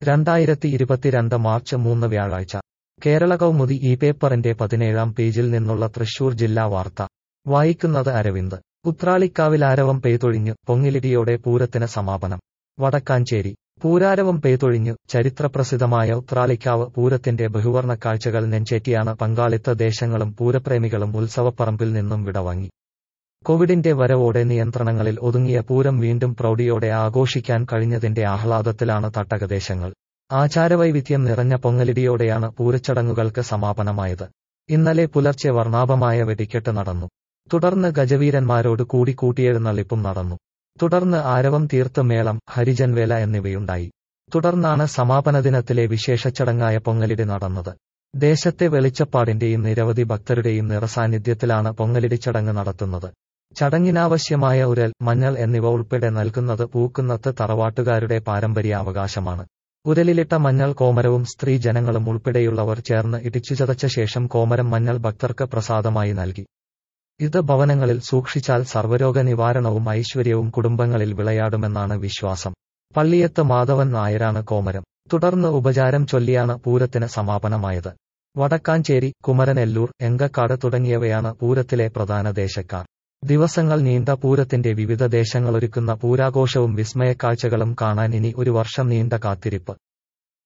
രണ്ടായിരത്തി ഇരുപത്തിരണ്ട് മാർച്ച് മൂന്ന് വ്യാഴാഴ്ച കേരള കൗമുദി ഈ പേപ്പറിന്റെ പതിനേഴാം പേജിൽ നിന്നുള്ള തൃശൂർ ജില്ലാ വാർത്ത വായിക്കുന്നത് അരവിന്ദ് ഉത്രാളിക്കാവിലാരവം പെയ്തൊഴിഞ്ഞു പൊങ്ങിലിടിയോടെ പൂരത്തിന് സമാപനം വടക്കാഞ്ചേരി പൂരാരവം പെയ്തൊഴിഞ്ഞു ചരിത്രപ്രസിദ്ധമായ ഉത്രാളിക്കാവ് പൂരത്തിന്റെ ബഹുവർണ്ണ കാഴ്ചകൾ നെഞ്ചേറ്റിയാണ് പങ്കാളിത്ത ദേശങ്ങളും പൂരപ്രേമികളും ഉത്സവപ്പറമ്പിൽ നിന്നും വിടവാങ്ങി കോവിഡിന്റെ വരവോടെ നിയന്ത്രണങ്ങളിൽ ഒതുങ്ങിയ പൂരം വീണ്ടും പ്രൗഢിയോടെ ആഘോഷിക്കാൻ കഴിഞ്ഞതിന്റെ ആഹ്ലാദത്തിലാണ് തട്ടകദേശങ്ങൾ ആചാരവൈവിധ്യം നിറഞ്ഞ പൊങ്ങലിടിയോടെയാണ് പൂരച്ചടങ്ങുകൾക്ക് സമാപനമായത് ഇന്നലെ പുലർച്ചെ വർണ്ണാഭമായ വെടിക്കെട്ട് നടന്നു തുടർന്ന് ഗജവീരന്മാരോട് കൂടി കൂട്ടിയെഴുന്നള്ളിപ്പും നടന്നു തുടർന്ന് ആരവം തീർത്ത് മേളം ഹരിജൻവേല എന്നിവയുണ്ടായി തുടർന്നാണ് സമാപന ദിനത്തിലെ വിശേഷച്ചടങ്ങായ പൊങ്ങലിടി നടന്നത് ദേശത്തെ വെളിച്ചപ്പാടിന്റെയും നിരവധി ഭക്തരുടെയും നിറസാന്നിധ്യത്തിലാണ് പൊങ്ങലിടി ചടങ്ങ് നടത്തുന്നത് ചടങ്ങിനാവശ്യമായ ഉരൽ മഞ്ഞൾ എന്നിവ ഉൾപ്പെടെ നൽകുന്നത് പൂക്കുന്നത്ത് തറവാട്ടുകാരുടെ പാരമ്പര്യാവകാശമാണ് ഉരലിലിട്ട മഞ്ഞൾ കോമരവും സ്ത്രീ ജനങ്ങളും ഉൾപ്പെടെയുള്ളവർ ചേർന്ന് ഇടിച്ചുചതച്ച ശേഷം കോമരം മഞ്ഞൾ ഭക്തർക്ക് പ്രസാദമായി നൽകി ഇത് ഭവനങ്ങളിൽ സൂക്ഷിച്ചാൽ സർവ്വരോഗ നിവാരണവും ഐശ്വര്യവും കുടുംബങ്ങളിൽ വിളയാടുമെന്നാണ് വിശ്വാസം പള്ളിയത്ത് മാധവൻ നായരാണ് കോമരം തുടർന്ന് ഉപചാരം ചൊല്ലിയാണ് പൂരത്തിന് സമാപനമായത് വടക്കാഞ്ചേരി കുമരനെല്ലൂർ എങ്കക്കാട് തുടങ്ങിയവയാണ് പൂരത്തിലെ പ്രധാന ദേശക്കാർ ദിവസങ്ങൾ നീണ്ട പൂരത്തിന്റെ വിവിധ ദേശങ്ങളൊരുക്കുന്ന പൂരാഘോഷവും വിസ്മയക്കാഴ്ചകളും കാണാൻ ഇനി ഒരു വർഷം നീണ്ട കാത്തിരിപ്പ്